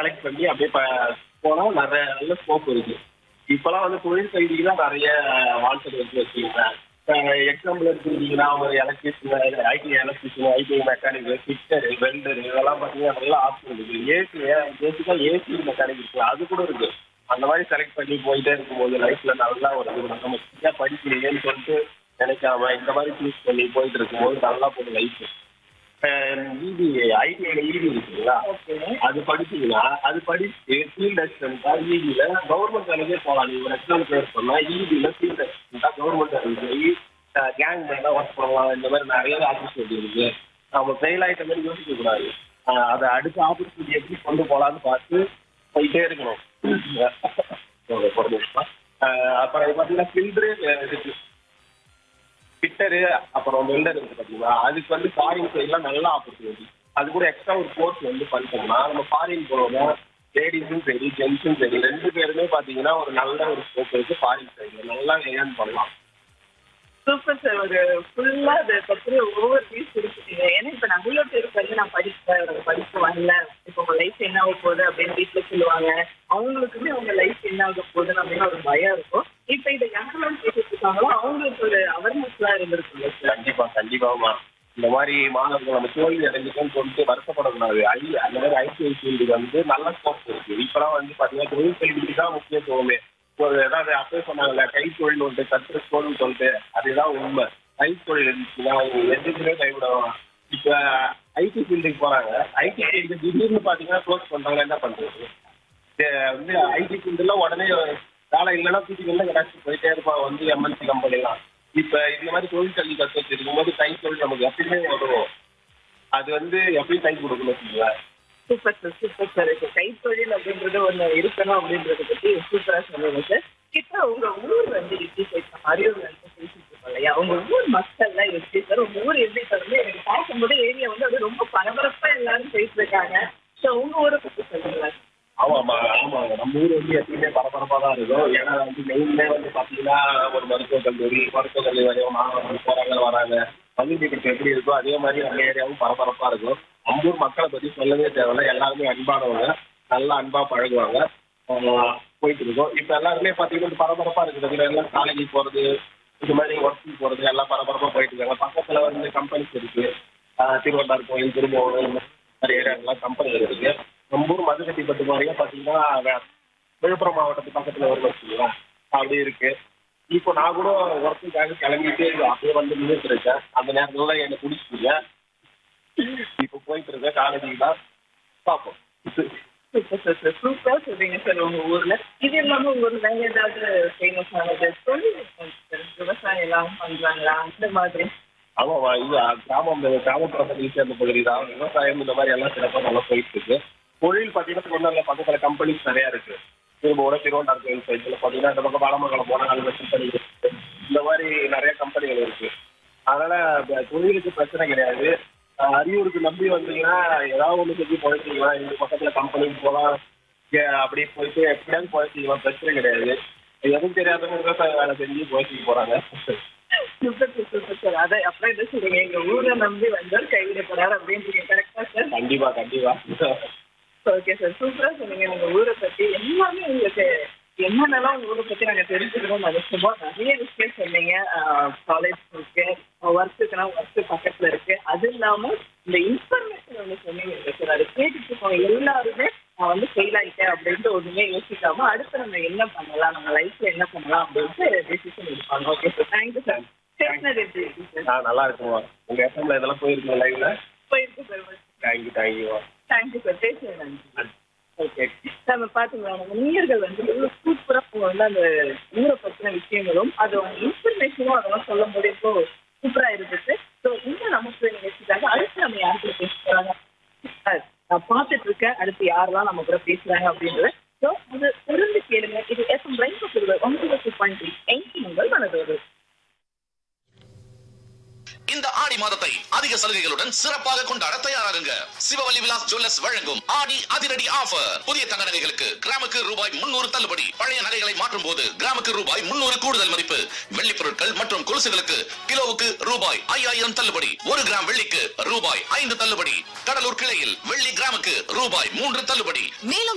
Select பண்ணி அப்படியே ப- போனா நிறைய நல்ல ஸ்கோப் இருக்கு இப்பெல்லாம் வந்து தொழில் கல்விக்கு தான் நிறைய வான்சல் வச்சு வச்சுக்கிறேன் எக்ஸாம்பிள் எடுத்துக்கிட்டீங்கன்னா ஒரு electrician IT electrician IT mechanic fitter welder இதெல்லாம் பார்த்தீங்கன்னா நல்ல ஆப்ஷன் இருக்கு ஏசி பேசிக்கா ஏசி மெக்கானிக் இருக்கு அது கூட இருக்கு அந்த மாதிரி செலக்ட் பண்ணி போயிட்டே இருக்கும்போது லைஃப்ல நல்லா ஒரு இது நம்ம சரியா படிக்கலையேன்னு சொல்லிட்டு நினைக்காம இந்த மாதிரி சூஸ் பண்ணி போயிட்டு இருக்கும்போது நல்லா போகுது லைஃப் இபி ஐடிஐல இபி இருக்குங்களா ஓகே அது படிச்சீங்கன்னா அது படிச்சு ஃபீல்ட் அசிஸ்டன்டா இபில கவர்மெண்ட் வேலைக்கே போகலாம் நீங்க ஒரு எக்ஸாம் கிளியர் பண்ணா இபில ஃபீல்ட் அசிஸ்டன்டா கவர்மெண்ட் வேலைக்கு போய் கேங் மேல ஒர்க் பண்ணலாம் இந்த மாதிரி நிறைய ஆப்பர்ச்சுனிட்டி இருக்கு நம்ம ஃபெயில் ஆயிட்ட மாதிரி யோசிக்க கூடாது அஹ் அதை அடுத்த ஆப்பர்ச்சுனிட்டி எப்படி கொண்டு போகலான்னு பார்த்து போயிட்டே இருக்கணும் ஒரு ஒரு நிமிஷம் அஹ் அப்புறம் இது பார்த்தீங்கன்னா ஃபில்டரு இருக்கு ஃபிட்டரு அப்புறம் வெல்டர் இருக்கு பார்த்தீங்களா அதுக்கு வந்து ஃபாரின் சைட்லாம் நல்ல ஆப்பர்ச்சுனிட்டி அது கூட எக்ஸ்ட்ரா ஒரு கோர்ஸ் வந்து பண்ணிட்டோம்னா நம்ம ஃபாரின் போனோம்னா லேடிஸும் சரி ஜென்ஸும் சரி ரெண்டு பேருமே பார்த்தீங்கன்னா ஒரு நல்ல ஒரு ஸ்கோப் இருக்கு ஃபாரின் சைடில் நல்லா ஏர்ன் பண்ணலாம் சூப்பர் சார் ஒரு ஃபுல்லா அதை பத்தி ஒவ்வொரு பீஸ் கொடுத்துட்டீங்க ஏன்னா இப்ப நிறைய பேருக்கு வந்து நான் படிப்பேன் எனக்கு படிப்பு வரல இப்போ உங்க லைஃப் என்ன ஆக போகுது அப்படின்னு வீட்டுல சொல்லுவாங்க அவங்களுக்குமே அவங்க லைஃப் என்ன ஆக போகுதுன்னு அப்படின்னு ஒரு பயம் இருக்கும் இப்ப இதை யாரெல்லாம் கேட்டுட்டு இருக்காங்களோ அவங்களுக்கு ஒரு அவேர்னஸ் எல்லாம் இருந்திருக்குல்ல சார் கண்டிப்பா கண்டிப்பாமா இந்த மாதிரி மாணவர்கள் நம்ம தோல்வி அடைஞ்சிட்டோம்னு சொல்லிட்டு வருத்தப்படக்கூடாது ஐ அந்த மாதிரி ஐடிஐ ஃபீல்டு வந்து நல்ல ஸ்கோப் இருக்கு இப்பெல்லாம் வந்து பாத்தீங்கன்னா தொழில் கல்விக்கு தான் முக்கியத்துவமே ஒரு ஏதாவது அப்பவே சொன்னாங்கல்ல கைத்தொழில் ஒன்று கற்றுக்கோன்னு சொல்லிட்டு அதுதான் உண்மை கைத்தொழில் இருந்துச்சுன்னா அவங்க எதுக்குமே கைவிடுவாங்க இப்ப ஐடி ஃபீல்டுக்கு போறாங்க ஐடி ஃபீல்டு திடீர்னு பாத்தீங்கன்னா க்ளோஸ் பண்றாங்க என்ன பண்றது இது வந்து ஐடி ஃபீல்டுல உடனே வேலை இல்லைன்னா தூக்கிக்கலாம் கிடச்சி போயிட்டே இருப்பாங்க வந்து எம்என்சி கம்பெனிலாம் இப்ப இந்த மாதிரி தொழில் கல்வி கற்றுட்டு இருக்கும்போது கை தொழில் நமக்கு எப்பயுமே வரும் அது வந்து எப்பயும் கை கொடுக்கணும் வச்சுக்கோங்களேன். சூப்பர் சார் சூப்பர் சார் இப்போ கைத்தொழில் அப்படின்றது ஒண்ணு இருக்கணும் அப்படின்றத பத்தி சூப்பரா சொன்னீங்க சார் இப்ப உங்க ஊர் வந்து எப்படி சார் இப்ப அரியூர்ல இருந்து பேசிட்டு இருக்கோம் இல்லையா உங்க ஊர் மக்கள்லாம் எப்படி சார் உங்க ஊர் எப்படி சார் வந்து எனக்கு பார்க்கும்போது ஏரியா வந்து அது ரொம்ப பரபரப்பா எல்லாரும் பேசிட்டு இருக்காங்க ஸோ உங்க ஊரை பத்தி சொல்லுங்களேன் ஆமாமா ஆமாங்க நம்ம ஊர் வந்து எப்பயுமே பரபரப்பா தான் இருக்கும் ஏன்னா வந்து மெயின்லே வந்து பாத்தீங்கன்னா ஒரு மருத்துவக் கல்லூரி மருத்துவக் கல்லூரி வரையும் மாணவர்கள் போறாங்க வராங்க பள்ளி கட்டு எப்படி இருக்கோ அதே மாதிரி நம்ம ஏரியாவும் பரபரப்பா இருக்கும் நம்ம ஊர் மக்களை பத்தி சொல்லவே தேவையில்ல எல்லாருமே அன்பானவங்க நல்லா அன்பா பழகுவாங்க ஆஹ் போயிட்டு இருக்கோம் இப்ப எல்லாருமே பாத்தீங்கன்னா பரபரப்பா இருக்குது பாத்தீங்கன்னா எல்லாம் காலேஜ் போறது இந்த மாதிரி ஒர்க்கு போறது எல்லாம் பரபரப்பா போயிட்டு இருக்காங்க பக்கத்துல வந்து கம்பெனிஸ் இருக்கு ஆஹ் திருவண்ணார் கோயில் திரும்போணம் இந்த மாதிரி ஏரியாங்கெல்லாம் கம்பெனி இருக்கு நம்ம ஊர் மதுக்கட்டிப்பட்டு மாதிரியே பாத்தீங்கன்னா வே- விழுப்புரம் மாவட்டத்து பக்கத்துல வரும் வச்சுங்களா அப்படி இருக்கு இப்போ நான் கூட ஒர்க்குக்காக கிளம்பிட்டு அப்படியே வந்து நின்றுட்டு இருக்கேன் அந்த நேரத்துல என்னை குடிச்சிட்டீங்க இப்போ போயிட்டு இருக்கேன் காலேஜுக்கு தான் பார்ப்போம் சூப்பர் சார் சார் சூப்பரா சொல்றீங்க சார் உங்க ஊர்ல இது இல்லாம உங்க ஊர்ல வேற ஏதாவது ஃபேமஸ் ஆனது தொழில்நுட்பம் சார் விவசாயம் எல்லாம் பண்றாங்களா அந்த மாதிரி ஆமாம்மா இது கிராமம் கிராமப்புற பகுதியை சேர்ந்த பகுதி தான் விவசாயம் இந்த மாதிரி எல்லாம் சிறப்பாக நல்லா போயிட்டு இருக்கு தொழில் பார்த்தீங்கன்னா ஒன்றும் பக்கத்துல கம்பெனிஸ் நிறைய இருக்கு திரும்ப திருவண்ணார் கோயில் சைட்ல பார்த்தீங்கன்னா இந்த பக்கம் பாலமங்கலம் போனால் நல்ல கம்பெனி இருக்கு இந்த மாதிரி நிறைய கம்பெனிகள் இருக்கு அதனால இந்த தொழிலுக்கு பிரச்சனை கிடையாது அஹ் அரியூருக்கு நம்பி வந்தீங்கன்னா ஏதாவது ஒன்று செஞ்சு போயிட்டீங்களா இந்த பக்கத்துல கம்பெனிக்கு போகலாம் இங்க அப்படியே போயிட்டு எப்படியாவது போயிட்டீங்களா பிரச்சனை கிடையாது எதுவும் தெரியாதவங்க விவசாய வேலை செஞ்சு போயிட்டு போறாங்க சூப்பர் சார் சூப்பர் சார் அதை அப்புறம் என்ன சொல்றீங்க எங்க ஊரை நம்பி வந்தால் கைவிடப்படாது அப்படின்றீங்க கரெக்டா சார் கண்டிப்பா கண்டிப்பா ஓகே சார் சூப்பரா சொன்னீங்க உங்க ஊரை பத்தி எல்லாமே உங்களுக்கு என்னென்னலாம் உங்க ஊரை பத்தி நாங்க தெரிஞ்சுக்கணும்னு நினைச்சோமோ நிறைய விஷயம் சொன்னீங்க காலேஜ் இருக்கு ஒர்க்குக்குனா ஒர்க் பக்கத்துல இருக்கு அது இல்லாம இந்த இன்ஃபர்மேஷன் ஒன்று சொன்னீங்க சார் அதை கேட்டுட்டு இருக்கோம் எல்லாருமே நான் வந்து ஃபெயில் ஆயிட்டேன் அப்படின்ட்டு ஒண்ணுமே யோசிக்காம அடுத்து நம்ம என்ன பண்ணலாம் நம்ம லைஃப்ல என்ன பண்ணலாம் அப்படின்ட்டு டிசிஷன் எடுப்பாங்க ஓகே சார் தேங்க்யூ சார் பேசினது எப்படி இருக்கு சார் ஆ நல்லா இருக்குமா உங்க எஃப்எம்ல இதெல்லாம் போயிருக்கீங்க லைவ்ல போயிருக்கு sir thank you thank you thank you sir பேசுறேன் நன்றி ஓகே நம்ம பாத்தீங்களா நம்ம நீர்கள் வந்து சூப்பரா வந்து அந்த ஊரை பத்தின விஷயங்களும் அது இன்ஃபர்மேஷனும் அதெல்லாம் சொல்ல முடியும் சூப்பரா இருந்துச்சு ஸோ இந்த நமக்கு நிகழ்ச்சிக்காக அடுத்து நம்ம யாருக்கு பேச போறாங்க சார், நான் பார்த்துட்டு இருக்கேன் அடுத்து யாரெல்லாம் நம்ம கூட பேசுறாங்க அப்படின்றத ஸோ அது தொடர்ந்து கேளுங்க இது எஃப்எம் பிரைன் ஒன்பது பாயிண்ட் த்ரீ எயிட் உங்கள் மனதோடு இந்த ஆடி மாதத்தை அதிக சலுகைகளுடன் சிறப்பாக கொண்டாட தயாராகுங்க சிவவல்லி விலாஸ் ஜுவல்லர்ஸ் வழங்கும் ஆடி அதிரடி ஆஃபர் புதிய தங்க நகைகளுக்கு கிராமுக்கு ரூபாய் முன்னூறு தள்ளுபடி பழைய நகைகளை மாற்றும் போது கிராமுக்கு ரூபாய் முன்னூறு கூடுதல் மதிப்பு வெள்ளி பொருட்கள் மற்றும் கொலுசுகளுக்கு கிலோவுக்கு ரூபாய் ஐயாயிரம் தள்ளுபடி ஒரு கிராம் வெள்ளிக்கு ரூபாய் ஐந்து தள்ளுபடி கடலூர் கிளையில் வெள்ளி கிராமுக்கு ரூபாய் மூன்று தள்ளுபடி மேலும்